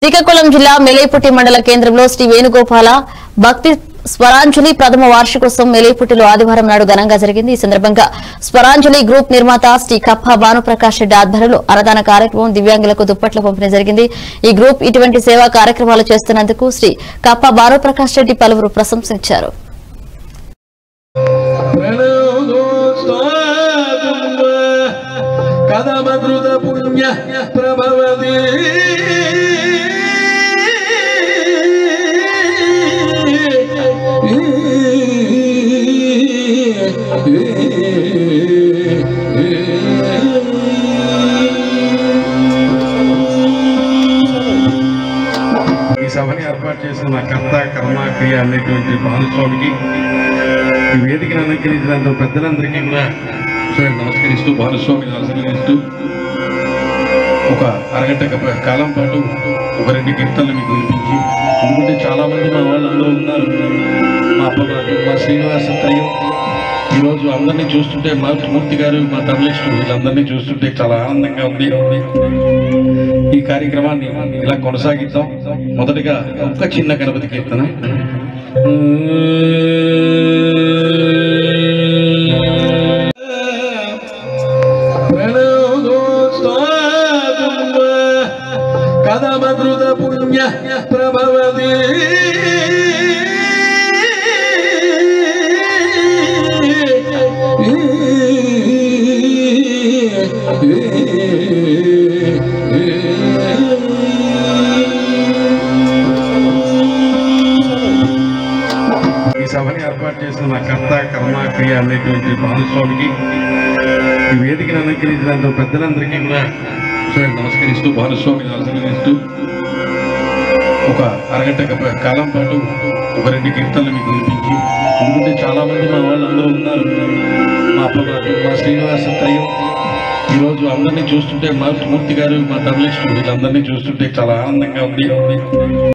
శ్రీకాకుళం జిల్లా మెలేపుట్టి మండల కేంద్రంలో శ్రీ వేణుగోపాల భక్తి స్వరాంజలి ప్రథమ వార్షికోత్సవం మెలేపుట్టిలో ఆదివారం నాడు ఘనంగా జరిగింది ఈ సందర్భంగా స్వరాంజలి గ్రూప్ నిర్మాత శ్రీ కప్ప భానుప్రకాష్ రెడ్డి ఆధ్వర్యంలో అన్నదాన కార్యక్రమం దివ్యాంగులకు దుప్పట్ల పంపిణీ జరిగింది ఈ గ్రూప్ ఇటువంటి సేవా కార్యక్రమాలు చేస్తున్నందుకు శ్రీ కప్ప భానుప్రకాష్ రెడ్డి పలువురు ప్రశంసించారు కదమృత పుణ్య ప్రభవతి ఈ సభని ఏర్పాటు చేసిన నా కర్త కర్మ క్రియ అనేటువంటి భానుస్వామికి ఈ వేదికను అలంకరించినంత పెద్దలందరికీ కూడా ఒకసారి నమస్కరిస్తూ భానుస్వామిని నమస్కరిస్తూ ఒక అరగంట క- కాలం పాటు ఒక రెండు కీర్తనలు మీకు వినిపించి ఎందుకంటే చాలా మంది మా వాళ్ళందరూ ఉన్నారు మా అప్పగారు మా శ్రీనివాస త్రయం ఈరోజు అందరినీ చూస్తుంటే మా మూర్తి గారు మా తమిళిస్టు వీళ్ళందరినీ చూస్తుంటే చాలా ఆనందంగా ఉంది ఈ కార్యక్రమాన్ని ఇలా కొనసాగిద్దాం మొదటగా ఒక్క చిన్న గణపతి కీర్తన కదమృత పుణ్య ప్రభవతి ఈ సభని ఏర్పాటు చేసిన నా కర్త కర్మ క్రియ అనేటువంటి భానుస్వామికి ఈ వేదికను అలంకరించినంత పెద్దలందరికీ కూడా ఒకసారి నమస్కరిస్తూ భానుస్వామిని నమస్కరిస్తూ ఒక అరగంట క- కాలం పాటు ఒక రెండు కీర్తనలు మీకు వినిపించి ఎందుకంటే చాలా మంది మా వాళ్ళందరూ ఉన్నారు మా అప్పగారు మా శ్రీనివాస త్రయం ఈరోజు అందరినీ చూస్తుంటే మా మూర్తి గారు మా తమిళిస్టు వీళ్ళందరినీ చూస్తుంటే చాలా ఆనందంగా ఉంది